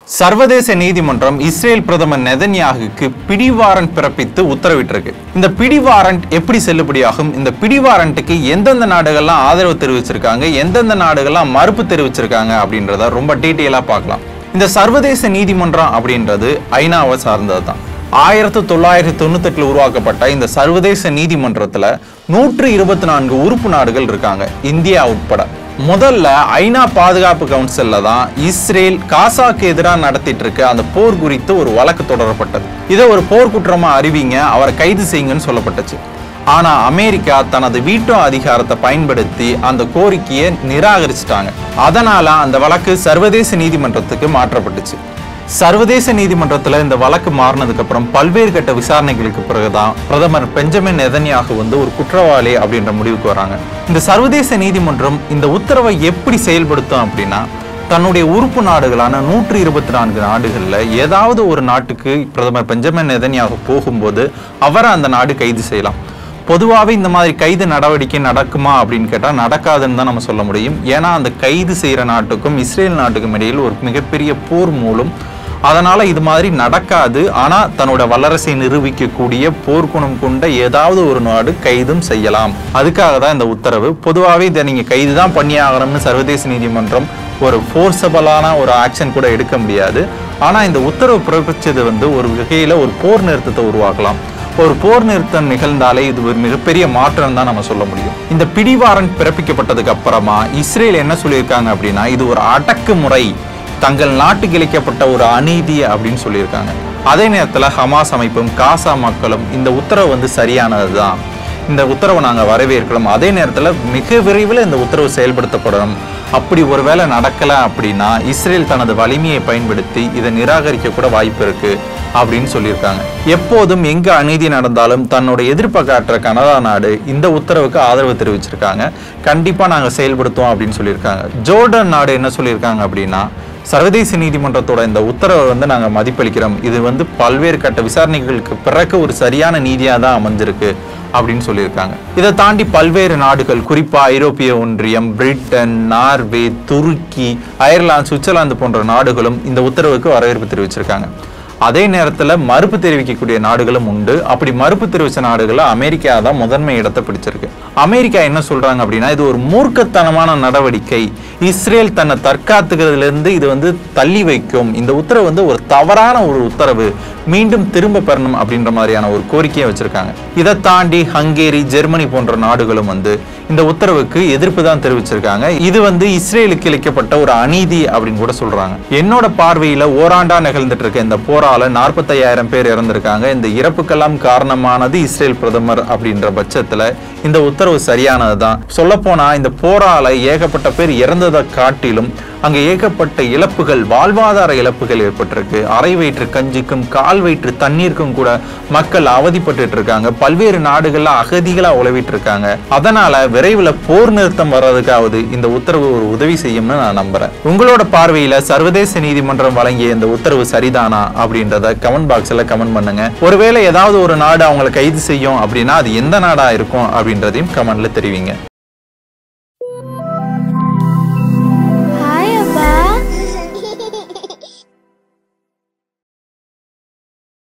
சர்வதேச நீதிமன்றம் இஸ்ரேல் பிரதமர் நெதன்யாகுக்கு பிடிவாரண்ட் பிறப்பித்து உத்தரவிட்டிருக்கு இந்த பிடிவாரண்ட் எப்படி செல்லுபடியாகும் இந்த பிடிவாரண்ட்டுக்கு எந்தெந்த நாடுகள்லாம் ஆதரவு தெரிவிச்சிருக்காங்க எந்தெந்த நாடுகள்லாம் மறுப்பு தெரிவிச்சிருக்காங்க அப்படின்றத ரொம்ப டீட்டெயிலா பார்க்கலாம் இந்த சர்வதேச நீதிமன்றம் அப்படின்றது ஐநாவை சார்ந்தது தான் ஆயிரத்தி தொள்ளாயிரத்தி தொண்ணூத்தெட்டுல உருவாக்கப்பட்ட இந்த சர்வதேச நீதிமன்றத்துல நூற்று இருபத்தி நான்கு உறுப்பு நாடுகள் இருக்காங்க இந்தியா உட்பட முதல்ல ஐநா பாதுகாப்பு கவுன்சில்ல தான் இஸ்ரேல் காசாக்கு எதிராக நடத்திட்டு இருக்க அந்த போர் குறித்து ஒரு வழக்கு தொடரப்பட்டது இதை ஒரு போர்க்குற்றமா அறிவிங்க அவரை கைது செய்யுங்கன்னு சொல்லப்பட்டுச்சு ஆனா அமெரிக்கா தனது வீட்டோ அதிகாரத்தை பயன்படுத்தி அந்த கோரிக்கையை நிராகரிச்சிட்டாங்க அதனால அந்த வழக்கு சர்வதேச நீதிமன்றத்துக்கு மாற்றப்பட்டுச்சு சர்வதேச நீதிமன்றத்துல இந்த வழக்கு மாறினதுக்கு அப்புறம் பல்வேறு கட்ட விசாரணைகளுக்கு பிறகுதான் பிரதமர் பெஞ்சமின் நெதன்யாகு வந்து ஒரு குற்றவாளி அப்படின்ற முடிவுக்கு வராங்க இந்த சர்வதேச நீதிமன்றம் இந்த உத்தரவை எப்படி செயல்படுத்தும் அப்படின்னா தன்னுடைய உறுப்பு நாடுகளான நூற்றி இருபத்தி நான்கு நாடுகள்ல ஏதாவது ஒரு நாட்டுக்கு பிரதமர் பெஞ்சமின் நெதன்யாகு போகும்போது அவரை அந்த நாடு கைது செய்யலாம் பொதுவாகவே இந்த மாதிரி கைது நடவடிக்கை நடக்குமா அப்படின்னு கேட்டால் நடக்காதுன்னு தான் நம்ம சொல்ல முடியும் ஏன்னா அந்த கைது செய்கிற நாட்டுக்கும் இஸ்ரேல் நாட்டுக்கும் இடையில் ஒரு மிகப்பெரிய போர் மூலம் அதனால இது மாதிரி நடக்காது ஆனா தன்னோட வல்லரசை நிரூபிக்கக்கூடிய போர்க்குணம் கொண்ட ஏதாவது ஒரு நாடு கைதும் செய்யலாம் அதுக்காக தான் இந்த உத்தரவு பொதுவாகவே இதை நீங்க கைது தான் பண்ணி ஆகணும்னு சர்வதேச நீதிமன்றம் ஒரு ஃபோர்ஸபிளான ஒரு ஆக்ஷன் கூட எடுக்க முடியாது ஆனா இந்த உத்தரவு பிறப்பிச்சது வந்து ஒரு வகையில ஒரு போர் நிறுத்தத்தை உருவாக்கலாம் ஒரு போர் நிறுத்தம் நிகழ்ந்தாலே இது ஒரு மிகப்பெரிய மாற்றம் தான் நம்ம சொல்ல முடியும் இந்த பிடிவாரண்ட் பிறப்பிக்கப்பட்டதுக்கு அப்புறமா இஸ்ரேல் என்ன சொல்லியிருக்காங்க அப்படின்னா இது ஒரு அடக்குமுறை தங்கள் நாட்டுக்கு இழைக்கப்பட்ட ஒரு அநீதி அப்படின்னு சொல்லியிருக்காங்க அதே நேரத்தில் ஹமாஸ் அமைப்பும் காசா மக்களும் இந்த உத்தரவு வந்து சரியானது தான் இந்த உத்தரவை நாங்கள் வரவேற்கிறோம் அதே நேரத்தில் மிக விரைவில் இந்த உத்தரவு செயல்படுத்தப்படணும் அப்படி ஒருவேளை நடக்கலை அப்படின்னா இஸ்ரேல் தனது வலிமையை பயன்படுத்தி இதை நிராகரிக்க கூட வாய்ப்பு இருக்கு அப்படின்னு சொல்லியிருக்காங்க எப்போதும் எங்க அநீதி நடந்தாலும் தன்னோட எதிர்ப்பை காட்டுற கனடா நாடு இந்த உத்தரவுக்கு ஆதரவு தெரிவிச்சிருக்காங்க கண்டிப்பா நாங்க செயல்படுத்துவோம் அப்படின்னு சொல்லியிருக்காங்க ஜோர்டன் நாடு என்ன சொல்லியிருக்காங்க அப்படின்னா சர்வதேச நீதிமன்றத்தோட இந்த உத்தரவை வந்து நாங்க மதிப்பளிக்கிறோம் இது வந்து பல்வேறு கட்ட விசாரணைகளுக்கு பிறகு ஒரு சரியான நீதியா தான் அமைஞ்சிருக்கு அப்படின்னு சொல்லியிருக்காங்க இதை தாண்டி பல்வேறு நாடுகள் குறிப்பா ஐரோப்பிய ஒன்றியம் பிரிட்டன் நார்வே துருக்கி அயர்லாந்து சுவிட்சர்லாந்து போன்ற நாடுகளும் இந்த உத்தரவுக்கு வரவேற்பு தெரிவிச்சிருக்காங்க அதே நேரத்துல மறுப்பு தெரிவிக்கக்கூடிய நாடுகளும் உண்டு அப்படி மறுப்பு தெரிவிச்ச நாடுகள்ல அமெரிக்கா தான் முதன்மை இடத்தை பிடிச்சிருக்கு அமெரிக்கா என்ன சொல்றாங்க அப்படின்னா இது ஒரு மூர்க்கத்தனமான நடவடிக்கை இஸ்ரேல் தன்னை தற்காத்துக்கிறதுல இருந்து இது வந்து தள்ளி வைக்கும் இந்த உத்தரவு வந்து ஒரு தவறான ஒரு உத்தரவு மீண்டும் திரும்ப பெறணும் அப்படின்ற மாதிரியான ஒரு கோரிக்கையை வச்சிருக்காங்க இதை தாண்டி ஹங்கேரி ஜெர்மனி போன்ற நாடுகளும் வந்து இந்த உத்தரவுக்கு எதிர்ப்பு தான் தெரிவிச்சிருக்காங்க இது வந்து இஸ்ரேலுக்கு இழைக்கப்பட்ட ஒரு அநீதி அப்படின்னு கூட சொல்றாங்க என்னோட பார்வையில ஓராண்டா நிகழ்ந்துட்டு இருக்க இந்த போரால நாற்பத்தையாயிரம் பேர் இறந்திருக்காங்க இந்த இறப்புக்கெல்லாம் காரணமானது இஸ்ரேல் பிரதமர் அப்படின்ற பட்சத்துல இந்த உத்தரவு சரியானது தான் சொல்லப்போனா இந்த போரால ஏகப்பட்ட பேர் இறந்ததை காட்டிலும் அங்க ஏகப்பட்ட இழப்புகள் வாழ்வாதார இழப்புகள் ஏற்பட்டிருக்கு அரை வயிற்று கஞ்சிக்கும் கால் வயிற்று தண்ணீருக்கும் கூட மக்கள் அவதிப்பட்டுட்டு இருக்காங்க பல்வேறு நாடுகள்ல அகதிகளா உழவிட்டு இருக்காங்க அதனால விரைவில் போர் நிறுத்தம் வர்றதுக்காவது இந்த உத்தரவு ஒரு உதவி செய்யும்னு நான் நம்புறேன் உங்களோட பார்வையில சர்வதேச நீதிமன்றம் வழங்கிய இந்த உத்தரவு சரிதானா அப்படின்றத கமெண்ட் பாக்ஸ்ல கமெண்ட் பண்ணுங்க ஒருவேளை ஏதாவது ஒரு நாடு அவங்களை கைது செய்யும் அப்படின்னா அது எந்த நாடா இருக்கும் அப்படின்றதையும் கமெண்ட்ல தெரிவிங்க